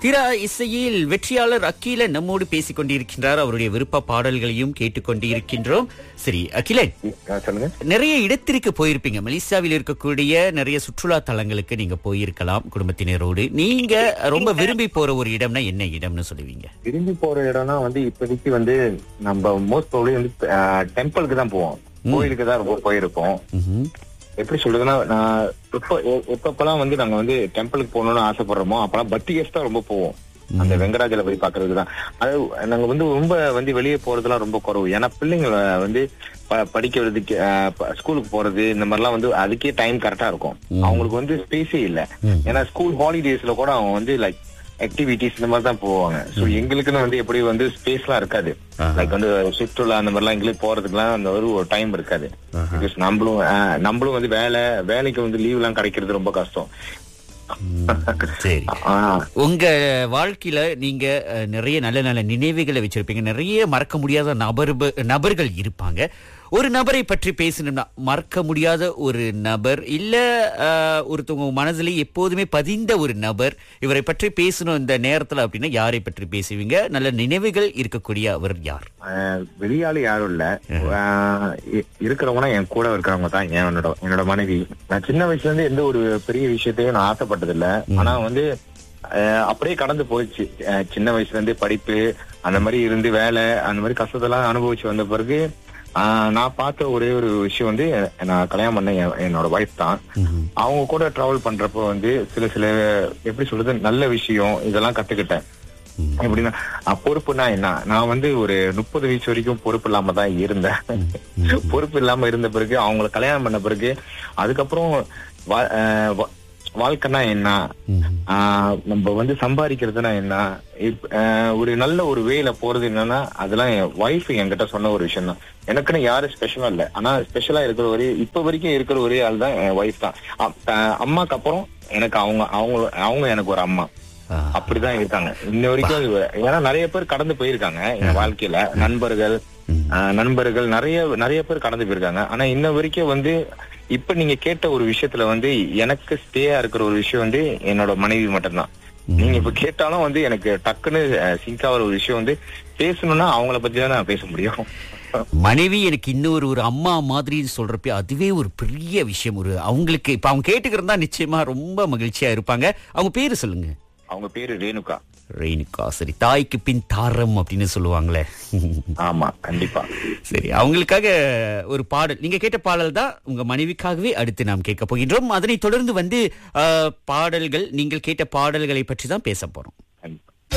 திரா இசையில் வெற்றியாளர் அகிலன் நம்மோடு பேசிக் கொண்டிருக்கின்றார் அவருடைய விருப்ப பாடல்களையும் கேட்டுக்கொண்டிருக்கின்றோம் சரி அகிலன் ஆ, சொல்லுங்க நிறைய இடத்திற்கு போயிருப்பீங்க மலேசியாவில் இருக்கக்கூடிய நிறைய சுற்றுலா தலங்களுக்கு நீங்க போயிருக்கலாம் குடும்பத்தினரோடு நீங்க ரொம்ப விரும்பி போற ஒரு இடம்னா என்ன இடம்னு சொல்லுவீங்க விரும்பி போற இடம்னா வந்து இப்போதைக்கு வந்து நம்ம மோஸ்ட் ப்ராப்ளி வந்து டெம்பிளுக்கு தான் போவோம் கோயிலுக்கு தான் ரொம்ப போயிருப்போம் ம்ஹும். எப்படி சொல்றதுன்னா நான் எப்ப எ- எப்பப்பெல்லாம் வந்து நாங்க வந்து டெம்பிளுக்கு போகணும்னு ஆசைப்படுறோமோ அப்பெல்லாம் பர்த்திகேஸ் தான் ரொம்ப போவோம் அந்த வெங்கடாஜல போய் பாக்குறதுக்கு தான் அது நாங்க வந்து ரொம்ப வந்து வெளியே போறதெல்லாம் ரொம்ப குறவு ஏன்னா பிள்ளைங்க வந்து ப- படிக்கிறதுக்கு அஹ், ப- ஸ்கூலுக்கு போறது இந்த மாதிரிலாம் வந்து அதுக்கே டைம் கரெக்டா இருக்கும் அவங்களுக்கு வந்து ஸ்பேஸே இல்ல ஏன்னா ஸ்கூல் ஹாலிடேஸ்ல கூட அவங்க வந்து லைக் ஆக்டிவிட்டிஸ் இந்த மாதிரி தான் போவாங்க சோ எங்களுக்குன்னு வந்து எப்படி வந்து ஸ்பேஸ்லாம் இருக்காது லைக் வந்து சுற்றுலா அந்த மாதிரிலாம் எங்களுக்கு போறதுக்குலாம் அந்த ஒரு டைம் இருக்காது Because நம்மளும் அஹ், நம்மளும் வந்து வேலை வேலைக்கு வந்து லீவ் எல்லாம் கிடைக்கிறது ரொம்ப கஷ்டம் ம், சரி ஆஹ் உங்க வாழ்க்கையில நீங்க அஹ், நிறைய நல்ல நல்ல நினைவுகளை வச்சிருப்பீங்க நிறைய மறக்க முடியாத நபர் நபர்கள் இருப்பாங்க ஒரு நபரை பற்றி பேசணும்னா மறக்க முடியாத ஒரு நபர் இல்ல அஹ், ஒருத்தவங்க மனசுல எப்போதுமே பதிந்த ஒரு நபர் இவரை பற்றி பேசணும் இந்த நேரத்துல அப்படின்னா யாரை பற்றி பேசுவீங்க நல்ல நினைவுகள் இருக்கக்கூடிய அவர் யார் ஆஹ் வெளியாளு யாரும் இல்ல ஆஹ் இ- இருக்கிறவங்கன்னா என் கூட இருக்கிறவங்க தான் என்னோட என்னோட மனைவி நான் சின்ன வயசுல இருந்து எந்த ஒரு பெரிய விஷயத்தையும் நான் ஆசைப்பட்டது இல்ல ஆனா வந்து ஆஹ் அப்படியே கடந்து போயிடுச்சு ஆஹ் சின்ன வயசுல இருந்து படிப்பு அந்த மாதிரி இருந்து வேலை அந்த மாதிரி கஷ்டத்தெல்லாம் அனுபவிச்சு வந்த பிறகு ஆஹ் நான் பார்த்த ஒரே ஒரு விஷயம் வந்து நான் கல்யாணம் பண்ண என்- என்னோட ஒய்ஃப் தான் அவங்க கூட டிராவல் பண்றப்போ வந்து சில சில எப்படி சொல்றது நல்ல விஷயம் இதெல்லாம் கத்துக்கிட்டேன் எப்படின்னா அஹ் பொறுப்புனா என்ன நான் வந்து ஒரு முப்பது வயசு வரைக்கும் பொறுப்பு இல்லாம தான் இருந்தேன் பொறுப்பு இல்லாம இருந்த பிறகு அவங்கள கல்யாணம் பண்ண பிறகு அதுக்கப்புறம் வா- அஹ் வா- வாழ்க்கைனா என்ன ஆஹ் நம்ம வந்து சம்பாதிக்கிறதுனா என்ன இப்ப, அஹ் ஒரு நல்ல ஒரு வேல போறது என்னன்னா அதெல்லாம் என் ஒய்ஃப் என்கிட்ட சொன்ன ஒரு விஷயம் தான் எனக்குன்னு யாரும் ஸ்பெஷலா இல்ல ஆனா ஸ்பெஷலா இருக்கிற ஒரே இப்ப வரைக்கும் இருக்கிற ஒரே ஆள் தான் என் ஒய்ஃப் தான் அப்- அஹ் அம்மாக்கு அப்புறம் எனக்கு அவங்க அவங்க அவங்க எனக்கு ஒரு அம்மா ஆஹ், அப்படிதான் இருக்காங்க இன்ன வரைக்கும் இது- ஏன்னா நிறைய பேர் கடந்து போயிருக்காங்க என் வாழ்க்கையில நண்பர்கள் ஆஹ், நண்பர்கள் நிறைய நிறைய பேர் கடந்து போயிருக்காங்க ஆனா இன்ன வரைக்கும் வந்து இப்ப நீங்க கேட்ட ஒரு விஷயத்துல வந்து எனக்கு ஸ்டேயா இருக்கிற ஒரு விஷயம் வந்து என்னோட மனைவி மட்டும்தான் நீங்க இப்ப கேட்டாலும் வந்து எனக்கு டக்குன்னு சிங்க் ஆகிற ஒரு விஷயம் வந்து பேசணும்னா அவங்கள பத்தி தான் நான் பேச முடியும் மனைவி எனக்கு இன்னொரு ஒரு அம்மா மாதிரி சொல்றப்ப அதுவே ஒரு பெரிய விஷயம் ஒரு அவங்களுக்கு இப்ப அவங்க கேட்டுக்கிறதா நிச்சயமா ரொம்ப மகிழ்ச்சியா இருப்பாங்க அவங்க பேரு சொல்லுங்க அவங்க பேரு ரேணுகா ரேணுகா சரி தாய்க்கு பின் தாரம் அப்படின்னு சொல்லுவாங்களே ஆமா கண்டிப்பா சரி அவங்களுக்காக ஒரு பாடல் நீங்க கேட்ட பாடல் தான் உங்க மனைவிக்காகவே அடுத்து நாம் கேட்க போகின்றோம் அதனைத் தொடர்ந்து வந்து அஹ், பாடல்கள் நீங்கள் கேட்ட பாடல்களை பற்றி தான் பேச போறோம்